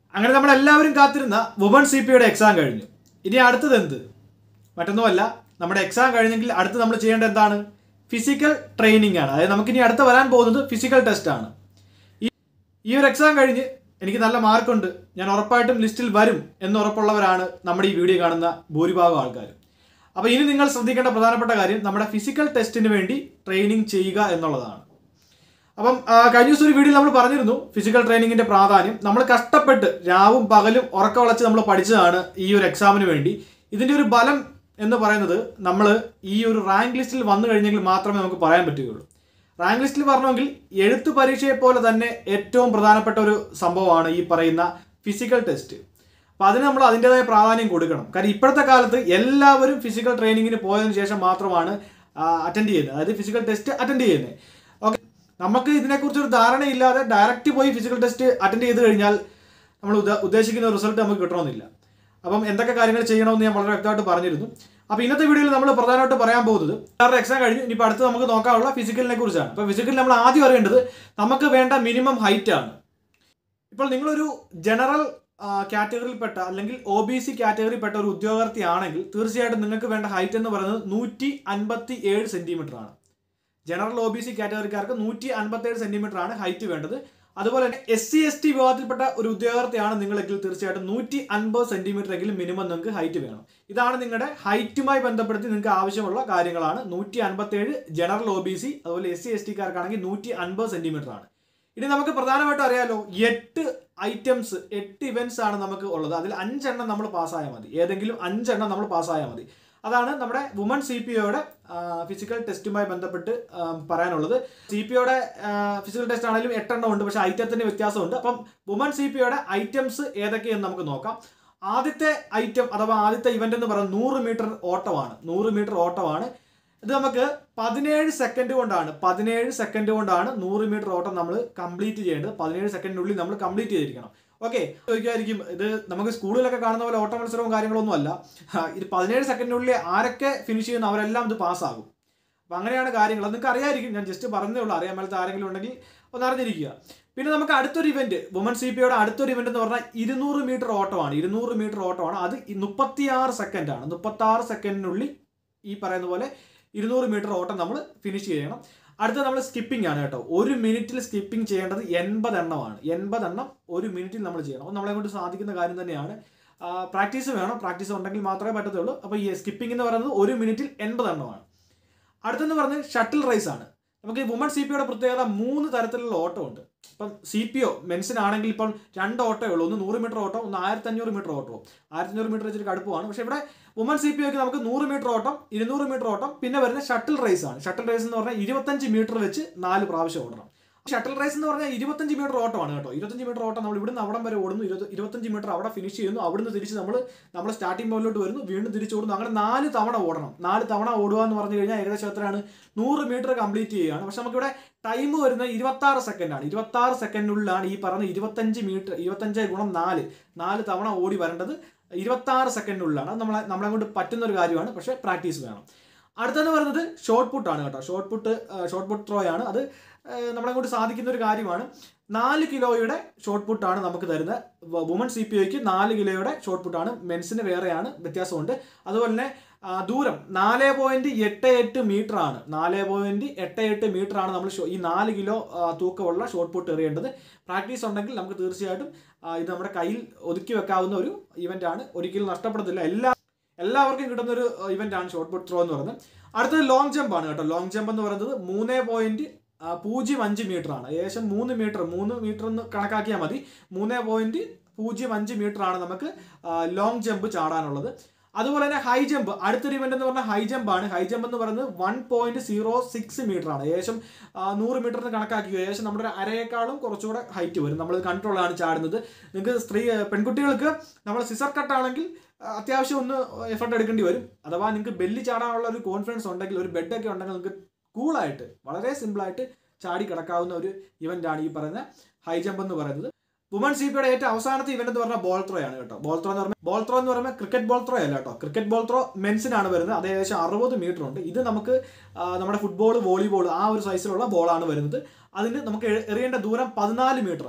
അങ്ങനെ നമ്മൾ എല്ലാവരും കാത്തിരുന്ന വുമൺ സി പിയുടെ എക്സാം കഴിഞ്ഞു ഇനി അടുത്തത് എന്ത് മറ്റൊന്നുമല്ല നമ്മുടെ എക്സാം കഴിഞ്ഞെങ്കിൽ അടുത്ത് നമ്മൾ ചെയ്യേണ്ടത് എന്താണ് ഫിസിക്കൽ ട്രെയിനിങ് ആണ് അതായത് നമുക്കിനി അടുത്ത് വരാൻ പോകുന്നത് ഫിസിക്കൽ ടെസ്റ്റ് ആണ് ഈ- ഈ ഒരു എക്സാം കഴിഞ്ഞ് എനിക്ക് നല്ല മാർക്കുണ്ട് ഞാൻ ഉറപ്പായിട്ടും ലിസ്റ്റിൽ വരും എന്ന് ഉറപ്പുള്ളവരാണ് നമ്മുടെ ഈ വീഡിയോ കാണുന്ന ഭൂരിഭാഗം ആൾക്കാരും അപ്പോൾ ഇനി നിങ്ങൾ ശ്രദ്ധിക്കേണ്ട പ്രധാനപ്പെട്ട കാര്യം നമ്മുടെ ഫിസിക്കൽ ടെസ്റ്റിന് വേണ്ടി ട്രെയിനിങ് ചെയ്യുക എന്നുള്ളതാണ് അപ്പം ആ, കഴിഞ്ഞ ദിവസം ഒരു വീഡിയോ നമ്മൾ പറഞ്ഞിരുന്നു ഫിസിക്കൽ ട്രെയിനിങ്ങിന്റെ പ്രാധാന്യം നമ്മൾ കഷ്ടപ്പെട്ട് രാവും പകലും ഉറക്കമുളച്ച് നമ്മൾ പഠിച്ചതാണ് ഈ ഒരു എക്സാമിന് വേണ്ടി ഇതിന്റെ ഒരു ബലം എന്ന് പറയുന്നത് നമ്മൾ ഈ ഒരു റാങ്ക് ലിസ്റ്റിൽ വന്നു കഴിഞ്ഞെങ്കിൽ മാത്രമേ നമുക്ക് പറയാൻ പറ്റുകയുള്ളൂ റാങ്ക് ലിസ്റ്റിൽ പറഞ്ഞെങ്കിൽ എഴുത്ത് പരീക്ഷയെ പോലെ തന്നെ ഏറ്റവും പ്രധാനപ്പെട്ട ഒരു സംഭവമാണ് ഈ പറയുന്ന ഫിസിക്കൽ ടെസ്റ്റ് അപ്പോൾ അതിന് നമ്മൾ അതിൻ്റെതായ പ്രാധാന്യം കൊടുക്കണം കാരണം ഇപ്പോഴത്തെ കാലത്ത് എല്ലാവരും ഫിസിക്കൽ ട്രെയിനിങ്ങിന് പോയതിനു ശേഷം മാത്രമാണ് അറ്റൻഡ് ചെയ്യുന്നത് അതായത് ഫിസിക്കൽ ടെസ്റ്റ് അറ്റൻഡ് ചെയ്യുന്നത് ഓക്കെ നമുക്ക് ഇതിനെക്കുറിച്ച് ഒരു ധാരണയില്ലാതെ ഡയറക്റ്റ് പോയി ഫിസിക്കൽ ടെസ്റ്റ് അറ്റൻഡ് ചെയ്ത് കഴിഞ്ഞാൽ നമ്മൾ ഉദ്ദ- ഉദ്ദേശിക്കുന്ന റിസൾട്ട് നമുക്ക് കിട്ടണമെന്നില്ല അപ്പം എന്തൊക്കെ കാര്യങ്ങൾ ചെയ്യണമെന്ന് ഞാൻ വളരെ വ്യക്തമായിട്ട് പറഞ്ഞിരുന്നു അപ്പോൾ ഇന്നത്തെ വീഡിയോയിൽ നമ്മൾ പ്രധാനമായിട്ട് പറയാൻ പോകുന്നത് സാറിൻ്റെ എക്സാം കഴിഞ്ഞു ഇനിയിപ്പോൾ അടുത്ത് നമുക്ക് നോക്കാനുള്ള ഫിസിക്കലിനെ കുറിച്ചാണ് അപ്പോൾ ഫിസിക്കൽ നമ്മൾ ആദ്യം അറിയേണ്ടത് നമുക്ക് വേണ്ട മിനിമം ഹൈറ്റ് ആണ് ഇപ്പോൾ നിങ്ങളൊരു ജനറൽ കാറ്റഗറിയിൽപ്പെട്ട അല്ലെങ്കിൽ ഒ ബി സി കാറ്റഗറിയിൽപ്പെട്ട ഒരു ഉദ്യോഗാർത്ഥി ആണെങ്കിൽ തീർച്ചയായിട്ടും നിങ്ങൾക്ക് വേണ്ട ഹൈറ്റ് എന്ന് പറയുന്നത് നൂറ്റി അൻപത്തി ഏഴ് സെൻറ്റിമീറ്റർ ആണ് ജനറൽ ഒ ബി സി കാറ്റഗറിക്കാർക്ക് നൂറ്റി അൻപത്തി ഏഴ് സെൻറ്റിമീറ്റർ ആണ് ഹൈറ്റ് വേണ്ടത് അതുപോലെ തന്നെ എസ് സി എസ് ടി വിഭാഗത്തിൽപ്പെട്ട ഒരു ഉദ്യോഗാർത്ഥിയാണ് നിങ്ങളെങ്കിൽ തീർച്ചയായിട്ടും നൂറ്റി അൻപത് സെൻറ്റിമീറ്റർ എങ്കിലും മിനിമം നിങ്ങൾക്ക് ഹൈറ്റ് വേണം ഇതാണ് നിങ്ങളുടെ ഹൈറ്റുമായി ബന്ധപ്പെടുത്തി നിങ്ങൾക്ക് ആവശ്യമുള്ള കാര്യങ്ങളാണ് നൂറ്റി അൻപത്തി ഏഴ് ജനറൽ ഒ ബി സി അതുപോലെ എസ് സി എസ് ടിക്കാർക്കാണെങ്കിൽ നൂറ്റി അൻപത് സെൻറ്റിമീറ്റർ ആണ് ഇനി നമുക്ക് പ്രധാനമായിട്ടും അറിയാലോ എട്ട് ഐറ്റംസ് എട്ട് ഇവന്റ്സ് ആണ് നമുക്ക് ഉള്ളത് അതിൽ അഞ്ചെണ്ണം നമ്മൾ പാസ്സായാൽ മതി ഏതെങ്കിലും അഞ്ചെണ്ണം നമ്മൾ പാസ്സായാൽ മതി അതാണ് നമ്മുടെ വുമൺ സി പി ഒയുടെ ഫിസിക്കൽ ടെസ്റ്റുമായി ബന്ധപ്പെട്ട് ആ, പറയാനുള്ളത് സി പി ഒയുടെ ഫിസിക്കൽ ടെസ്റ്റ് ആണെങ്കിലും എട്ടെണ്ണം ഉണ്ട് പക്ഷേ ഐറ്റത്തിന് വ്യത്യാസമുണ്ട് അപ്പം വുമൺ സി പി ഒയുടെ ഐറ്റംസ് ഏതൊക്കെയെന്ന് നമുക്ക് നോക്കാം ആദ്യത്തെ ഐറ്റം അഥവാ ആദ്യത്തെ ഇവന്റ് എന്ന് പറയുന്നത് നൂറ് മീറ്റർ ഓട്ടമാണ് നൂറ് മീറ്റർ ഓട്ടമാണ് ഇത് നമുക്ക് പതിനേഴ് സെക്കൻഡ് കൊണ്ടാണ് പതിനേഴ് സെക്കൻഡ് കൊണ്ടാണ് നൂറ് മീറ്റർ ഓട്ടം നമ്മൾ കംപ്ലീറ്റ് ചെയ്യേണ്ടത് പതിനേഴ് സെക്കൻഡിനുള്ളിൽ നമ്മൾ കംപ്ലീറ്റ് ചെയ്തിരിക്കണം ഓക്കെ ചോദിക്കായിരിക്കും ഇത് നമുക്ക് സ്കൂളിലൊക്കെ കാണുന്ന പോലെ ഓട്ട മത്സരവും കാര്യങ്ങളൊന്നും അല്ല ആ, ഇത് പതിനേഴ് സെക്കൻഡിനുള്ളിൽ ആരൊക്കെ ഫിനിഷ് ചെയ്യുന്നു അവരെല്ലാം ഇത് പാസ്സാകും അപ്പം അങ്ങനെയാണ് കാര്യങ്ങൾ അത് നിങ്ങൾക്ക് അറിയായിരിക്കും ഞാൻ ജസ്റ്റ് പറഞ്ഞതേ ഉള്ളൂ അറിയാൻ മേലത്തെ ആരെങ്കിലും ഉണ്ടെങ്കിൽ ഒന്ന് അറിഞ്ഞിരിക്കുക പിന്നെ നമുക്ക് അടുത്തൊരു ഇവന്റ് വുമൺ സി പിയുടെ അടുത്തൊരു ഇവന്റ് എന്ന് പറഞ്ഞാൽ ഇരുന്നൂറ് മീറ്റർ ഓട്ടമാണ് ഇരുന്നൂറ് മീറ്റർ ഓട്ടമാണ് അത് മുപ്പത്തിയാറ് സെക്കൻഡാണ് മുപ്പത്താറ് സെക്കൻഡിനുള്ളിൽ ഈ പറയുന്ന പോലെ ഇരുന്നൂറ് മീറ്റർ ഓട്ടം നമ്മൾ ഫിനിഷ് ചെയ്യണം അടുത്ത നമ്മൾ സ്കിപ്പിംഗ് ആണ് കേട്ടോ ഒരു മിനിറ്റിൽ സ്കിപ്പിംഗ് ചെയ്യേണ്ടത് എൺപത് എണ്ണമാണ് എൺപത് എണ്ണം ഒരു മിനിറ്റിൽ നമ്മൾ ചെയ്യണം അപ്പോൾ നമ്മളെ കൊണ്ട് സാധിക്കുന്ന കാര്യം തന്നെയാണ് പ്രാക്ടീസ് വേണം പ്രാക്ടീസ് ഉണ്ടെങ്കിൽ മാത്രമേ പറ്റത്തുള്ളൂ അപ്പോൾ ഈ സ്കിപ്പിംഗ് എന്ന് പറയുന്നത് ഒരു മിനിറ്റിൽ എൺപത് എണ്ണമാണ് അടുത്തെന്ന് പറഞ്ഞ് ഷട്ടിൽ റേസ് ആണ് നമുക്ക് ഈ വുമൺ സി പിയുടെ പ്രത്യേകത മൂന്ന് തരത്തിലുള്ള ഓട്ടം ഉണ്ട് ഇപ്പം സി പി ഒ മെൻസിനാണെങ്കിൽ ഇപ്പം രണ്ട് ഓട്ടമേ ഉള്ളൂ ഒന്ന് നൂറ് മീറ്റർ ഓട്ടം ഒന്ന് ആയിരത്തി അഞ്ഞൂറ് മീറ്റർ ഓട്ടവും ആയിരത്തി അഞ്ഞൂറ് മീറ്റർ വെച്ചിട്ട് കടുപ്പമാണ് പക്ഷേ ഇവിടെ വുമൺ സി പി ഒക്ക് നമുക്ക് നൂറ് മീറ്റർ ഓട്ടം ഇരുന്നൂറ് മീറ്റർ ഓട്ടം പിന്നെ വരുന്ന ഷട്ടിൽ റേസ് ആണ് ഷട്ടിൽ റേസ് എന്ന് പറഞ്ഞാൽ ഇരുപത്തഞ്ച് മീറ്റർ വെച്ച് നാല് പ്രാവശ്യം ഓടണം ഷട്ടിൽ റേസ് എന്ന് പറഞ്ഞാൽ ഇരുപത്തഞ്ച് മീറ്റർ ഓട്ടമാണ് കേട്ടോ ഇരുപത്തഞ്ച് മീറ്റർ ഓട്ടം നമ്മൾ ഇവിടുന്ന് അവിടം വരെ ഓടുന്നു ഇരുപത് ഇരുപത്തഞ്ച് മീറ്റർ അവിടെ ഫിനിഷ് ചെയ്യുന്നു അവിടുന്ന് തിരിച്ച് നമ്മൾ നമ്മൾ സ്റ്റാർട്ടിംഗ് പോയിന്റിലോട്ട് വരുന്നു വീണ്ടും തിരിച്ച് ഓടുന്നു അങ്ങനെ നാല് തവണ ഓടണം നാല് തവണ ഓടുക എന്ന് പറഞ്ഞു കഴിഞ്ഞാൽ ഏകദേശം എത്രയാണ് നൂറ് മീറ്റർ കംപ്ലീറ്റ് ചെയ്യുകയാണ് പക്ഷെ നമുക്കിവിടെ ടൈം വരുന്നത് ഇരുപത്തി ആറ് സെക്കൻഡാണ് ഇരുപത്തി ആറ് സെക്കൻഡിനുള്ളിലാണ് ഈ പറഞ്ഞ ഇരുപത്തഞ്ച് മീറ്റർ ഇരുപത്തഞ്ച് ഗുണം നാല് നാല് തവണ ഓടി വരേണ്ടത് ഇരുപത്തി ആറ് സെക്കൻഡിനുള്ളിലാണ് അത് നമ്മളെ നമ്മളെ കൊണ്ട് പറ്റുന്ന ഒരു കാര്യമാണ് പക്ഷേ പ്രാക്ടീസ് വേണം അടുത്തെന്ന് പറയുന്നത് ഷോർട്ട് പുട്ടാണ് കേട്ടോ shot put shot put throw ആണ് അത് ആ, നമ്മളെ കൊണ്ട് സാധിക്കുന്ന ഒരു കാര്യമാണ് നാല് കിലോയുടെ ഷോർട്ട് പുട്ടാണ് നമുക്ക് തരുന്നത് വുമൺ സി പി ഒക്ക് നാല് കിലോയുടെ ഷോർട്ട് പുട്ടാണ് മെൻസിന് വേറെയാണ് വ്യത്യാസമുണ്ട് അതുപോലെ തന്നെ ആ, ദൂരം നാല് പോയിന്റ് എട്ട് എട്ട് മീറ്റർ ആണ് നാല് പോയിന്റ് എട്ട് എട്ട് മീറ്റർ ആണ് നമ്മൾ ഷോ- ഈ നാല് കിലോ ആ, തൂക്കമുള്ള ഷോർട്ട് പുട്ട് എറിയേണ്ടത് പ്രാക്ടീസ് ഉണ്ടെങ്കിൽ നമുക്ക് തീർച്ചയായിട്ടും ആ, ഇത് നമ്മുടെ കയ്യിൽ ഒതുക്കി വെക്കാവുന്ന ഒരു ഇവന്റ് ആണ് ഒരിക്കലും നഷ്ടപ്പെടത്തില്ല എല്ലാ എല്ലാവർക്കും കിട്ടുന്ന ഒരു ഇവന്റ് ആണ് ഷോർട്ട് പുട്ട് ത്രോ എന്ന് പറയുന്നത് അടുത്തത് ലോങ് ജമ്പ് ആണ് കേട്ടോ ലോങ് ജമ്പ് എന്ന് പറയുന്നത് മൂന്ന് പോയിന്റ് പൂജ്യം അഞ്ച് മീറ്റർ ആണ് ഏകദേശം മൂന്ന് മീറ്റർ മൂന്ന് മീറ്റർ എന്ന് കണക്കാക്കിയാൽ മതി മൂന്ന് പോയിന്റ് പൂജ്യം അഞ്ച് മീറ്റർ ആണ് നമുക്ക് ലോങ് ജമ്പ് ചാടാനുള്ളത് അതുപോലെ തന്നെ ഹൈ ജമ്പ് അടുത്തൊരു ഇവന്റ് എന്ന് പറഞ്ഞാൽ ഹൈ ജമ്പ് ആണ് ഹൈ ജമ്പ് എന്ന് പറയുന്നത് one point zero six metre ആണ് ഏകദേശം ആ, നൂറ് മീറ്ററിന് കണക്കാക്കി ഏകദേശം നമ്മുടെ ഒരു അരയേക്കാളും കുറച്ചുകൂടെ ഹൈറ്റ് വരും നമ്മൾ കൺട്രോളാണ് ചാടുന്നത് നിങ്ങൾക്ക് സ്ത്രീ പെൺകുട്ടികൾക്ക് നമ്മൾ സിസർ കട്ട് ആണെങ്കിൽ ആ, അത്യാവശ്യം ഒന്ന് എഫർട്ട് എടുക്കേണ്ടി വരും അഥവാ നിങ്ങൾക്ക് ബെല്ലി ചാടാനുള്ള ഒരു കോൺഫിഡൻസ് ഉണ്ടെങ്കിൽ ഒരു ബെഡൊക്കെ ഉണ്ടെങ്കിൽ നിങ്ങൾക്ക് കൂളായിട്ട് വളരെ സിമ്പിളായിട്ട് ചാടി കിടക്കാവുന്ന ഒരു ഇവന്റ് ആണ് ഈ പറയുന്ന ഹൈ ജമ്പ് എന്ന് പറയുന്നത് വുമൺ സി പിയുടെ ഏറ്റവും അവസാനത്തെ ഇവന്റ് എന്ന് പറഞ്ഞാൽ ബോൾ ത്രോ ആണ് കേട്ടോ ബോൾ ത്രോ എന്ന് പറഞ്ഞാൽ ബോൾ ത്രോ എന്ന് പറയുമ്പോൾ ക്രിക്കറ്റ് ബോൾ ത്രോ അല്ല കേട്ടോ ക്രിക്കറ്റ് ബോൾ ത്രോ മെൻസിനാണ് വരുന്നത് അത് ഏകദേശം അറുപത് മീറ്റർ ഉണ്ട് ഇത് നമുക്ക് ആ, നമ്മുടെ ഫുട്ബോൾ വോളിബോൾ ആ ഒരു സൈസിലുള്ള ബോളാണ് വരുന്നത് അതിന് നമുക്ക് എ- എറിയേണ്ട ദൂരം പതിനാല് മീറ്റർ ആണ്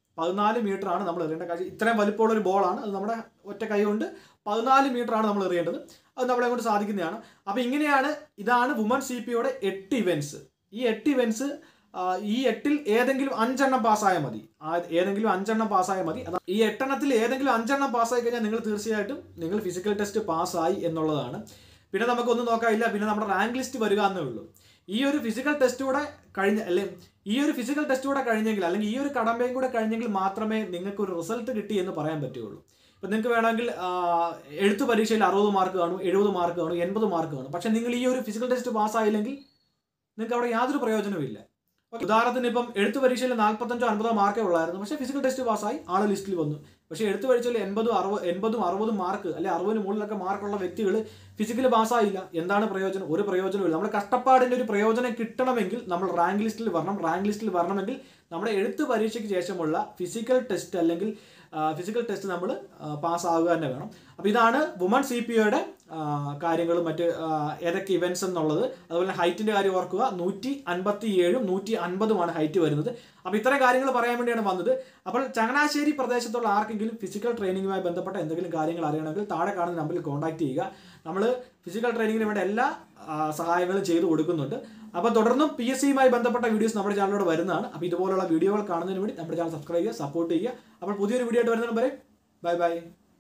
പതിനാല് മീറ്റർ ആണ് നമ്മൾ എറിയേണ്ട കാര്യം ഇത്രയും വലിപ്പമുള്ള ഒരു ബോളാണ് അത് നമ്മുടെ ഒറ്റ കൈ കൊണ്ട് പതിനാല് മീറ്റർ ആണ് നമ്മൾ എറിയേണ്ടത് അത് നമ്മളെ കൊണ്ട് സാധിക്കുന്നതാണ് അപ്പോൾ ഇങ്ങനെയാണ് ഇതാണ് വുമൺ സി പി യുടെ എട്ട് ഇവൻറ്റ്സ് ഈ എട്ട് ഇവൻറ്റ്സ് ഈ എട്ടിൽ ഏതെങ്കിലും അഞ്ചെണ്ണം പാസ്സായാൽ മതി ആ ഏതെങ്കിലും അഞ്ചെണ്ണം പാസ്സായാൽ മതി അതാ ഈ എട്ടെണ്ണത്തിൽ ഏതെങ്കിലും അഞ്ചെണ്ണം പാസ്സായി കഴിഞ്ഞാൽ നിങ്ങൾ തീർച്ചയായിട്ടും നിങ്ങൾ ഫിസിക്കൽ ടെസ്റ്റ് പാസ്സായി എന്നുള്ളതാണ് പിന്നെ നമുക്കൊന്നും നോക്കാനില്ല പിന്നെ നമ്മുടെ റാങ്ക് ലിസ്റ്റ് വരിക എന്നേ ഉള്ളൂ ഈ ഒരു ഫിസിക്കൽ ടെസ്റ്റ് കൂടെ കഴിഞ്ഞ അല്ലെ ഈ ഒരു ഫിസിക്കൽ ടെസ്റ്റ് കൂടെ കഴിഞ്ഞെങ്കിൽ അല്ലെങ്കിൽ ഈ ഒരു കടമ്പയും കൂടെ കഴിഞ്ഞെങ്കിൽ മാത്രമേ നിങ്ങൾക്ക് ഒരു റിസൾട്ട് കിട്ടി എന്ന് പറയാൻ പറ്റുകയുള്ളൂ ഇപ്പം നിങ്ങൾക്ക് വേണമെങ്കിൽ ആ, എഴുത്ത് പരീക്ഷയിൽ അറുപത് മാർക്ക് കാണും എഴുപത് മാർക്ക് കാണും എൺപത് മാർക്ക് കാണും പക്ഷെ നിങ്ങൾ ഈ ഒരു ഫിസിക്കൽ ടെസ്റ്റ് പാസ്സായില്ലെങ്കിൽ നിങ്ങൾക്ക് അവിടെ യാതൊരു പ്രയോജനവുമില്ല ഓക്കേ, ഉദാഹരണത്തിന് ഇപ്പം എഴുത്ത് പരീക്ഷയിൽ നാൽപ്പത്തഞ്ചോ അൻപതോ മാർക്കേ ഉള്ളായിരുന്നു പക്ഷേ ഫിസിക്കൽ ടെസ്റ്റ് പാസ്സായി ആൾ ലിസ്റ്റിൽ വന്നു പക്ഷേ എഴുത്ത് പരീക്ഷയിൽ എൺപതും അറുപത് എൺപതും അറുപതും മാർക്ക് അല്ലെ അറുപതിന് മുകളിലൊക്കെ മാർക്കുള്ള വ്യക്തികൾ ഫിസിക്കൽ പാസ്സായില്ല എന്താണ് പ്രയോജനം ഒരു പ്രയോജനമില്ല നമ്മുടെ കഷ്ടപ്പാടിൻ്റെ ഒരു പ്രയോജനം കിട്ടണമെങ്കിൽ നമ്മൾ റാങ്ക് ലിസ്റ്റിൽ വരണം റാങ്ക് ലിസ്റ്റിൽ വരണമെങ്കിൽ നമ്മുടെ എഴുത്ത് പരീക്ഷയ്ക്ക് ശേഷമുള്ള ഫിസിക്കൽ ടെസ്റ്റ് അല്ലെങ്കിൽ ഫിസിക്കൽ ടെസ്റ്റ് നമ്മൾ പാസ്സാവുക തന്നെ വേണം അപ്പോൾ ഇതാണ് വുമൺ സി പി ഒയുടെ കാര്യങ്ങളും മറ്റ് ആ, ഏതൊക്കെ ഇവൻറ്റ്സ് എന്നുള്ളത് അതുപോലെ ഹൈറ്റിൻ്റെ കാര്യം ഓർക്കുക നൂറ്റി അൻപത്തി ഏഴും നൂറ്റി അൻപതുമാണ് ഹൈറ്റ് വരുന്നത് അപ്പോൾ ഇത്തരം കാര്യങ്ങൾ പറയാൻ വേണ്ടിയാണ് വന്നത് അപ്പോൾ ചങ്ങനാശ്ശേരി പ്രദേശത്തുള്ള ആർക്കെങ്കിലും ഫിസിക്കൽ ട്രെയിനിങ്ങുമായി ബന്ധപ്പെട്ട എന്തെങ്കിലും കാര്യങ്ങൾ അറിയണമെങ്കിൽ താഴെ കാണുന്ന നമ്പറിൽ കോൺടാക്ട് ചെയ്യുക നമ്മൾ ഫിസിക്കൽ ട്രെയിനിങ്ങിന് വേണ്ട എല്ലാ ആ, സഹായങ്ങളും ചെയ്തു കൊടുക്കുന്നുണ്ട് അപ്പോൾ തുടർന്നും പി എസ് സിയുമായി ബന്ധപ്പെട്ട വീഡിയോസ് നമ്മുടെ ചാനലിലൂടെ വരുന്നതാണ് അപ്പോൾ ഇതുപോലുള്ള വീഡിയോകൾ കാണുന്നതിന് വേണ്ടി നമ്മുടെ ചാനൽ സബ്സ്ക്രൈബ് ചെയ്യുക സപ്പോർട്ട് ചെയ്യുക അപ്പോൾ പുതിയൊരു വീഡിയോ ആയിട്ട് വരുന്നതിന് വരെ ബൈ ബൈ